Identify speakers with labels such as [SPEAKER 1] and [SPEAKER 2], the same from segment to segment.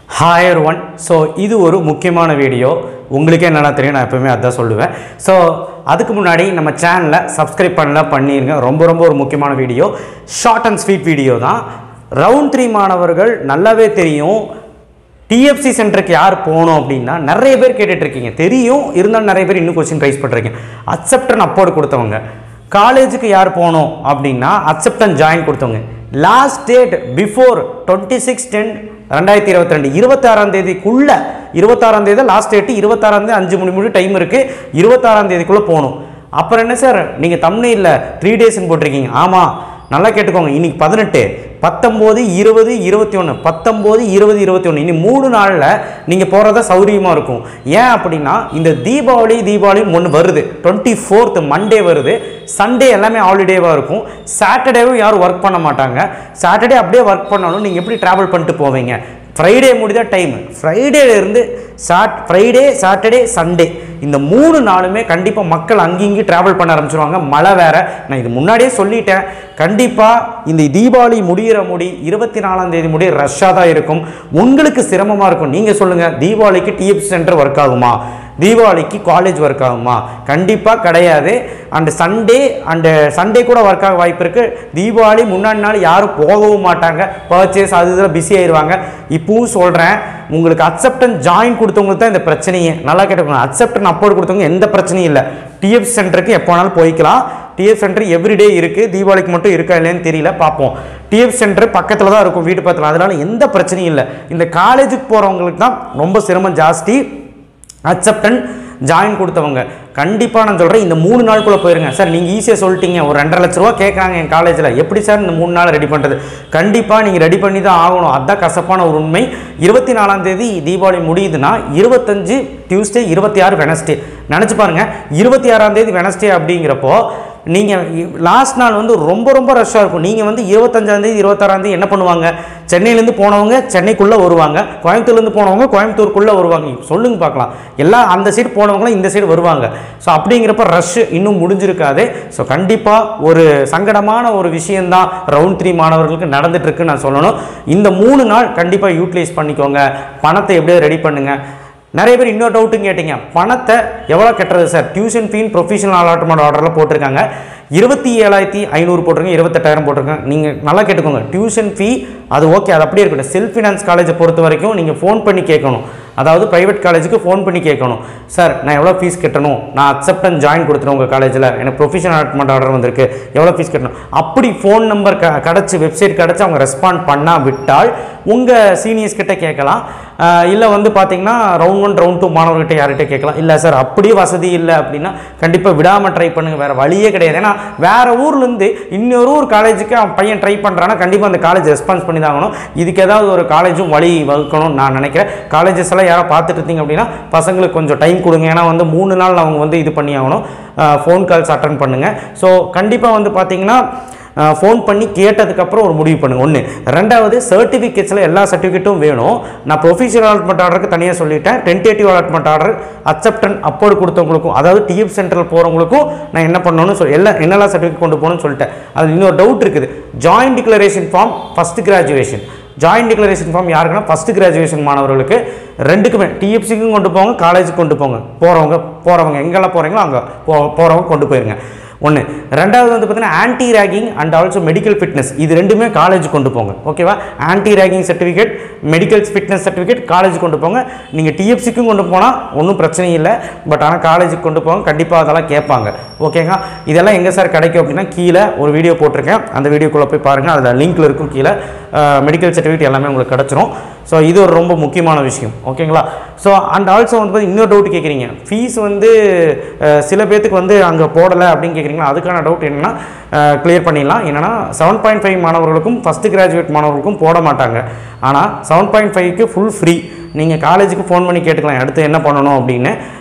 [SPEAKER 1] higher one so இது ஒரு முக்கியமான வீடியோ உங்களுக்கே என்னென்ன தெரியும் நான் எப்பவுமே அதான் சொல்லுவேன் ஸோ அதுக்கு முன்னாடி நம்ம சேனலை சப்ஸ்கிரைப் பண்ணல பண்ணிருங்க ரொம்ப ரொம்ப ஒரு முக்கியமான video short and sweet video தான் ரவுண்ட் த்ரீ மாணவர்கள் நல்லாவே தெரியும் டிஎஃப்சி சென்டருக்கு யார் போகணும் அப்படின்னா நிறைய பேர் கேட்டுட்டு இருக்கீங்க தெரியும் இருந்தாலும் நிறைய பேர் இன்னும் கொஸ்டின் ரைஸ் பண்ணுறீங்க அக்செப்டன் அப்போர்டு கொடுத்தவங்க காலேஜுக்கு யார் போகணும் அப்படின்னா அக்செப்டன் ஜாயின் கொடுத்தவங்க last date before twenty six ten ரெண்டாயிரத்தி இருபத்தி ரெண்டு இருபத்தாறாம் தேதிக்குள்ள இருபத்தாறாம் தேதி லாஸ்ட் டேட்டு இருபத்தாறாம் தேதி அஞ்சு மணி மணி டைம் இருக்குது இருபத்தாறாம் தேதிக்குள்ளே போகணும் அப்புறம் என்ன சார் நீங்கள் தமிழில் த்ரீ டேஸ்ன்னு போட்டிருக்கீங்க ஆமாம் நல்லா கேட்டுக்கோங்க இன்னைக்கு பதினெட்டு பத்தொம்போது இருபது இருபத்தி ஒன்று பத்தொம்போது இருபது இருபத்தி ஒன்று இனி மூணு நாளில் நீங்கள் போகிறதா சௌரியமாக இருக்கும் ஏன் அப்படின்னா இந்த தீபாவளி தீபாவளி ஒன்று வருது டுவெண்ட்டி ஃபோர்த் மண்டே வருது சண்டே எல்லாமே ஹாலிடேவாக இருக்கும் சாட்டர்டேவும் யாரும் ஒர்க் பண்ண மாட்டாங்க சாட்டர்டே அப்படியே ஒர்க் பண்ணாலும் நீங்கள் எப்படி ட்ராவல் பண்ணிட்டு போவீங்க ஃப்ரைடே முடிதா டைம் ஃப்ரைடேலேருந்து சாட் ஃப்ரைடே சாட்டர்டே சண்டே இந்த மூணு நாளுமே கண்டிப்பாக மக்கள் அங்கேயும் ட்ராவல் பண்ண ஆரம்பிச்சிருவாங்க மழை வேற நான் இது முன்னாடியே சொல்லிட்டேன் கண்டிப்பாக இந்த தீபாவளி முடிகிற முடி இருபத்தி நாலாம் தேதி முடி ரஷ்ஷாக தான் இருக்கும் உங்களுக்கு சிரமமாக இருக்கும் நீங்கள் சொல்லுங்கள் தீபாவளிக்கு டிஎஃப் சென்டர் ஒர்க் ஆகுமா தீபாவளிக்கு காலேஜ் ஒர்க் ஆகுமா கண்டிப்பாக கிடையாது அண்டு சண்டே அண்டு சண்டே கூட ஒர்க் ஆக வாய்ப்பு இருக்குது தீபாவளி முன்னாடி நாள் யாரும் போகவும் மாட்டாங்க பர்ச்சேஸ் அது இதில் பிஸி ஆயிடுவாங்க இப்பவும் சொல்கிறேன் உங்களுக்கு அக்செப்டன் ஜாயின் கொடுத்தவங்களுக்கு தான் இந்த பிரச்சனையே நல்லா கேட்டுக்கோங்க அக்செப்டன் அப்போர்ட் கொடுத்தவங்க எந்த பிரச்சனையும் இல்லை டிஎஃப் சென்டருக்கு எப்போ வேணாலும் போய்க்கலாம் டிஎஃப் சென்டர் எவ்ரிடே இருக்குது தீபாவளிக்கு மட்டும் இருக்கா இல்லைன்னு தெரியல பார்ப்போம் டிஎஃப் சென்டர் பக்கத்தில் தான் இருக்கும் வீட்டு பக்கத்தில் அதனால எந்த பிரச்சனையும் இல்லை இந்த காலேஜுக்கு போகிறவங்களுக்கு தான் ரொம்ப சிரமம் ஜாஸ்தி அக்செப்டன் ஜாயின் கொடுத்தவங்க கண்டிப்பாக நான் சொல்கிறேன் இந்த மூணு நாளுக்குள்ளே போயிருங்க சார் நீங்கள் ஈஸியாக சொல்லிட்டீங்க ஒரு ரெண்டரை லட்ச ரூபா கேட்குறாங்க என் காலேஜில் எப்படி சார் இந்த மூணு நாள் ரெடி பண்ணுறது கண்டிப்பாக நீங்கள் ரெடி பண்ணி தான் ஆகணும் அதுதான் கசப்பான ஒரு உண்மை இருபத்தி நாலாம் தேதி தீபாவளி முடியுதுன்னா இருபத்தஞ்சு டியூஸ்டே இருபத்தி ஆறு வெனஸ்டே நினச்சி பாருங்கள் இருபத்தி ஆறாம் தேதி வெனஸ்டே அப்படிங்கிறப்போ நீங்கள் லாஸ்ட் நாள் வந்து ரொம்ப ரொம்ப ரஷ்ஷாக இருக்கும் நீங்கள் வந்து இருபத்தஞ்சாந்தேதி இருபத்தாறாந்தேதி என்ன பண்ணுவாங்க சென்னையிலேருந்து போனவங்க சென்னைக்குள்ளே வருவாங்க கோயம்புத்தூர்லேருந்து போனவங்க கோயம்புத்தூருக்குள்ளே வருவாங்க சொல்லுங்க பார்க்கலாம் எல்லாம் அந்த சைடு போனவங்களாம் இந்த சைடு வருவாங்க ஸோ அப்படிங்கிறப்ப ரஷ் இன்னும் முடிஞ்சிருக்காது ஸோ கண்டிப்பாக ஒரு சங்கடமான ஒரு விஷயந்தான் ரவுண்ட் த்ரீ மாணவர்களுக்கு நடந்துட்டு இருக்குன்னு நான் சொல்லணும் இந்த மூணு நாள் கண்டிப்பாக யூட்டிலைஸ் பண்ணிக்கோங்க பணத்தை எப்படியோ ரெடி பண்ணுங்கள் நிறைய பேர் இன்னொரு டவுட்டும் கேட்டீங்க பணத்தை எவ்வளோ கட்டுறது sir tuition fee professional allotment ஆர்டரில் போட்டிருக்காங்க இருபத்தி ஏழாயிரத்தி ஐநூறு போட்டிருக்கேன் இருபத்தெட்டாயிரம் போட்டிருக்கேன் நீங்கள் நல்லா கேட்டுக்கோங்க டியூஷன் ஃபீ அது ஓகே அது அப்படியே இருக்கட்டும் செல்ஃப் ஃபினான்ஸ் காலேஜை பொறுத்த வரைக்கும் நீங்கள் ஃபோன் பண்ணி கேட்கணும் அதாவது ப்ரைவேட் காலேஜுக்கு ஃபோன் பண்ணி கேட்கணும் சார் நான் எவ்வளோ ஃபீஸ் கட்டணும் நான் அக்செப்டன் ஜாயின் கொடுத்துருவேன் உங்கள் காலேஜில் எனக்கு ப்ரொஃபஷனல் அலாட்மெண்ட் ஆர்டர் வந்திருக்கு எவ்வளோ ஃபீஸ் கட்டணும் அப்படி ஃபோன் நம்பர் க கிடச்சி வெப்சைட் கிடச்சி அவங்க ரெஸ்பாண்ட் பண்ணா விட்டால் உங்கள் சீனியர்ஸ் கிட்ட கேட்கலாம் இல்லை வந்து பார்த்தீங்கன்னா ரவுண்ட் ஒன் ரவுண்ட் டூ மாணவர்கிட்ட யார்கிட்ட கேட்கலாம் இல்லை சார் அப்படியே வசதி இல்லை அப்படின்னா கண்டிப்பாக விடாமல் ட்ரை பண்ணுங்கள் வேறு வழியே கிடையாது ஏன்னா வேறு ஊர்லேருந்து இன்னொரு ஊர் காலேஜுக்கு அவன் பையன் ட்ரை பண்ணுறான்னா கண்டிப்பாக அந்த காலேஜ் ரெஸ்பான்ஸ் பண்ணி தான் ஆகணும் இதுக்கு ஏதாவது ஒரு காலேஜும் வழி வகுக்கணும்னு நான் நினைக்கிறேன் காலேஜஸ் எல்லாம் யாரோ பார்த்துட்டு இருந்தீங்க அப்படின்னா பசங்களுக்கு கொஞ்சம் டைம் கொடுங்க ஏன்னா வந்து மூணு நாள் அவங்க வந்து இது பண்ணி ஆகணும் ஃபோன் கால்ஸ் அட்டன் பண்ணுங்கள் ஸோ கண்டிப்பாக வந்து பார்த்தீங்கன்னா ஃபோன் பண்ணி கேட்டதுக்கப்புறம் ஒரு முடிவு பண்ணுங்கள் ஒன்று ரெண்டாவது சர்டிஃபிகேட்ஸில் எல்லா சர்டிஃபிகேட்டும் வேணும் நான் ப்ரொஃபஷனல் அலாட்மெண்ட் ஆர்டருக்கு தனியாக சொல்லிட்டேன் tentative allotment order acceptance approved கொடுத்தவங்களுக்கும் அதாவது டிஎஃப் சென்டரில் போகிறவங்களுக்கும் நான் என்ன பண்ணணும்னு சொல்லி எல்லா என்னெல்லாம் சர்டிஃபிகேட் கொண்டு போகணும்னு சொல்லிட்டேன் அது இன்னொரு டவுட் இருக்குது joint declaration form first graduation joint declaration form யாருக்குன்னா ஃபஸ்ட் கிராஜுவேஷன் மாணவர்களுக்கு ரெண்டுக்குமே டிஎஃப்சிக்கும் கொண்டு போங்க காலேஜுக்கு கொண்டு போங்க போகிறவங்க போகிறவங்க எங்கெல்லாம் போகிறீங்களோ அங்கே போ போகிறவங்க கொண்டு போயிருங்க ஒன்று ரெண்டாவது வந்து பார்த்தீங்கன்னா anti ragging and also medical fitness இது ரெண்டுமே காலேஜ் கொண்டு போங்க ஓகேவா anti ragging certificate medical fitness certificate college கொண்டு போங்க நீங்கள் டிஎஃப்சிக்கும் கொண்டு போனால் ஒன்றும் பிரச்சனை இல்லை பட் ஆனால் காலேஜுக்கு கொண்டு போங்க கண்டிப்பாக அதெல்லாம் கேட்பாங்க ஓகேங்க இதெல்லாம் எங்கே சார் கிடைக்கும் அப்படின்னா கீழே ஒரு வீடியோ போட்டிருக்கேன் அந்த வீடியோக்குள்ளே போய் பாருங்கள் அதில் லிங்க்கில் இருக்கும் கீழே மெடிக்கல் சர்டிஃபிகேட் எல்லாமே உங்களுக்கு கிடச்சிரும் ஸோ இது ஒரு ரொம்ப முக்கியமான விஷயம் ஓகேங்களா ஸோ அண்ட் ஆல்சோ வந்து பார்த்தீங்கன்னா இன்னொரு டவுட் கேட்குறீங்க ஃபீஸ் வந்து அஹ், சில பேர்த்துக்கு வந்து அங்கே போடலை அப்படின்னு கேட்குறீங்களா அதுக்கான டவுட் என்னென்னா கிளியர் பண்ணிடலாம் என்னென்னா செவன் பாயிண்ட் ஃபைவ் மாணவர்களுக்கும் ஃபஸ்ட்டு கிராஜுவேட் மாணவர்களுக்கும் போட மாட்டாங்க ஆனால் செவன் பாயிண்ட் ஃபைவ்க்கு ஃபுல் ஃப்ரீ நீங்கள் காலேஜுக்கு ஃபோன் பண்ணி கேட்டுக்கலாம் அடுத்து என்ன பண்ணணும் அப்படின்னு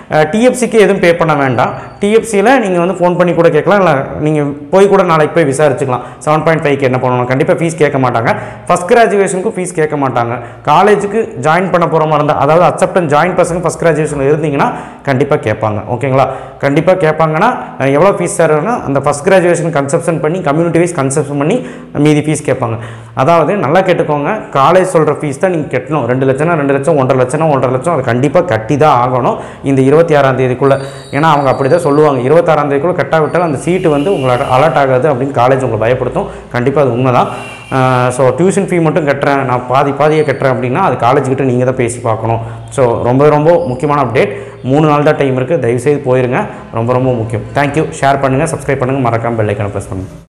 [SPEAKER 1] டிஎஃப்சிக்கு எதுவும் பே பண்ண வேண்டாம் டிஎஃப்சியில் நீங்கள் வந்து ஃபோன் பண்ணி கூட கேட்கலாம் இல்லை நீங்கள் போய் கூட நாளைக்கு போய் விசாரிச்சுக்கலாம் செவன் பாயிண்ட் ஃபைவ்க்கு என்ன பண்ணணும் கண்டிப்பாக ஃபீஸ் கேட்க மாட்டாங்க ஃபஸ்ட் கிராஜுவேஷனுக்கும் ஃபீஸ் கேட்க மாட்டாங்க காலேஜுக்கு ஜாயின் பண்ண போகிற மாதிரி இருந்தால் அதாவது அக்செப்டன் ஜாயின் பர்சன் ஃபஸ்ட் கிராஜுவேஷனில் இருந்தீங்கன்னா கண்டிப்பாக கேட்பாங்க ஓகேங்களா கண்டிப்பாக கேட்பாங்கன்னா அஹ், எவ்வளோ ஃபீஸ் தருன்னா அந்த ஃபஸ்ட் கிராஜுவேஷன் கன்செப்ஷன் பண்ணி கம்யூனிட்டி வைஸ் கன்செப்ஷன் பண்ணி மீதி ஃபீஸ் கேட்பாங்க அதாவது நல்லா கேட்டுக்கோங்க காலேஜ் சொல்கிற ஃபீஸ் தான் நீங்கள் கட்டணும் ரெண்டு லட்சம்னா ரெண்டு லட்சம் ஒன்றரை லட்சம்னா ஒன்றரை லட்சம் அது கண்டிப்பாக கட்டி தான் ஆகணும் இந்த இருபத்தி ஆறாம் தேதிக்குள்ளே ஏன்னா அவங்க அப்படி தான் சொல்லுவாங்க இருபத்தாறாம் தேதிக்குள்ளே கட்டாவிட்டால் அந்த சீட்டு வந்து உங்களை அலர்ட் ஆகாது அப்படின்னு காலேஜ் உங்களை பயப்படுத்தும் கண்டிப்பாக அது உண்மை தான் ஸோ டியூஷன் ஃபீ மட்டும் கட்டுறேன் நான் பாதி பாதியை கட்டுறேன் அப்படின்னா அது காலேஜ் கிட்ட நீங்கள் தான் பேசி பார்க்கணும் ஸோ ரொம்ப ரொம்ப முக்கியமான அப்டேட் மூணு நாள் தான் டைம் இருக்குது தயவுசெய்து போயிருங்க ரொம்ப ரொம்ப முக்கியம் தேங்க்யூ ஷேர் பண்ணுங்கள் சப்ஸ்கிரைப் பண்ணுங்கள் மறக்காமல் பெல் ஐக்கனை ப்ரெஸ் பண்ணுங்கள்